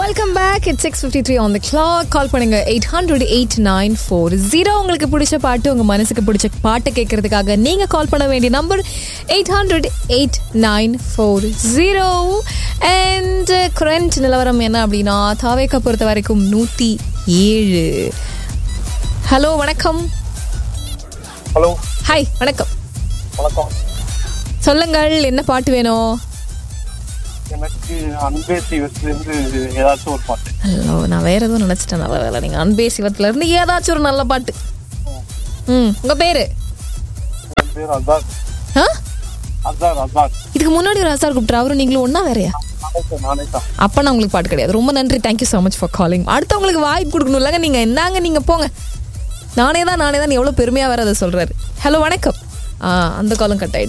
welcome back it six fifty three on the clock call பண்ணுங்க eight hundred eight nine four zero உங்களுக்கு பிடிச்ச பாட்டு உங்க மனசுக்கு பிடிச்ச பாட்டை கேட்கறதுக்காக நீங்க கால் பண்ண வேண்டிய number eight hundred eight nine four zero and current நிலவரம் என்ன அப்படின்னா தாவேக்கா பொறுத்த வரைக்கும் நூற்றி ஏழு ஹலோ வணக்கம் ஹலோ ஹாய் வணக்கம் வணக்கம் சொல்லுங்கள் என்ன பாட்டு வேணும் எனக்கு அன்பே சிவத்திலிருந்து ஏதாச்சும் ஒரு பாட்டு ஹலோ நான் வேற எதுவும் நினைச்சிட்டேன் நல்ல வேலை நீங்க அன்பே சிவத்துல இருந்து ஏதாச்சும் ஒரு நல்ல பாட்டு ம் உங்க பேரு என் பேர் அசார் ஆ அசார் அசார் இதுக்கு முன்னாடி ஒரு அசார் கூப்பிட்டு அவரும் நீங்களும் ஒண்ணா வேறையா நானே தான் நானே தான் அப்ப நான் உங்களுக்கு பாட்டு கிடையாது ரொம்ப நன்றி thank you so much for calling அடுத்தவங்களுக்கு வாய்ப்பு கொடுக்கணும் இல்லைங்க நீங்க என்னங்க நீங்க போங்க நானே தான் நானே தான் எவ்வளவு பெருமையா வேற அதை சொல்றாரு ஹலோ வணக்கம் ஆ அந்த காலம் கட் ஆயிடுச்சு